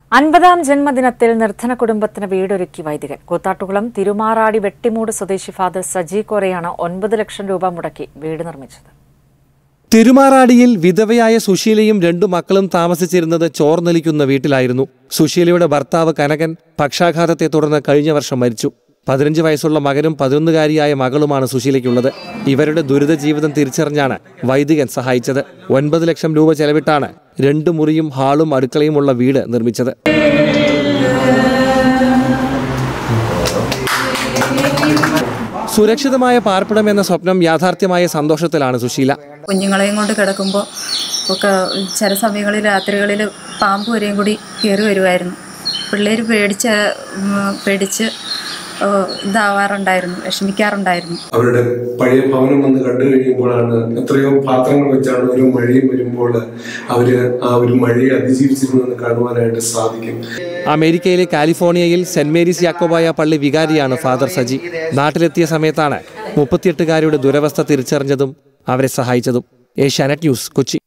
അൻപതാം ജന്മദിനത്തിൽ നിർധന കുടുംബത്തിന് വീടൊരുക്കി വൈദികൻ കൂത്താട്ടുകുളം തിരുമാറാടി വെട്ടിമൂട് സ്വദേശി ഫാദർ സജി കോറയാണ് ഒൻപത് ലക്ഷം രൂപ മുടക്കി വീട് നിർമ്മിച്ചത് തിരുമാറാടിയിൽ വിധവയായ സുശീലയും രണ്ടു മക്കളും താമസിച്ചിരുന്നത് ചോർന്നലിക്കുന്ന വീട്ടിലായിരുന്നു സുശീലയുടെ ഭർത്താവ് കനകൻ പക്ഷാഘാതത്തെ തുടർന്ന് കഴിഞ്ഞ വർഷം മരിച്ചു പതിനഞ്ച് വയസ്സുള്ള മകനും പതിനൊന്നുകാരിയായ മകളുമാണ് സുശീലയ്ക്കുള്ളത് ഇവരുടെ ദുരിത ജീവിതം തിരിച്ചറിഞ്ഞാണ് വൈദികൻ സഹായിച്ചത് ഒൻപത് ലക്ഷം രൂപ ചെലവിട്ടാണ് രണ്ട് മുറിയും ഹാളും അടുക്കളയുമുള്ള വീട് നിർമ്മിച്ചത് സുരക്ഷിതമായ പാർപ്പിടം എന്ന സ്വപ്നം യാഥാർത്ഥ്യമായ സന്തോഷത്തിലാണ് സുശീല കുഞ്ഞുങ്ങളെയും കൊണ്ട് കിടക്കുമ്പോൾ ഒക്കെ ചില സമയങ്ങളിൽ രാത്രികളിൽ പാമ്പ് വരെയും കൂടി കയറി വരുമായിരുന്നു പിള്ളേർ പേടിച്ച് ഉം, പേടിച്ച് ഏഹ്, ഇതാവാറുണ്ടായിരുന്നു വിഷമിക്കാറുണ്ടായിരുന്നു അവരുടെ പഴയ ഭവനം വന്ന് കണ്ടു കഴിയുമ്പോഴാണ് എത്രയോ പാത്രങ്ങൾ വെച്ചാണ് ഒരു മഴയും വരുമ്പോൾ അവര് ആ ഒരു മഴയെ അതിജീവിച്ചിരുന്നതെന്ന് കാണുവാനായിട്ട് സാധിക്കും അമേരിക്കയിലെ കാലിഫോർണിയയിൽ സെന്റ് മേരീസ് യാക്കോബായ പള്ളി വികാരിയാണ് ഫാദർ സജി നാട്ടിലെത്തിയ സമയത്താണ് മുപ്പത്തിയെട്ടുകാരുടെ ദുരവസ്ഥ തിരിച്ചറിഞ്ഞതും അവരെ സഹായിച്ചതും ഏഷ്യാനെറ്റ് ന്യൂസ് കൊച്ചി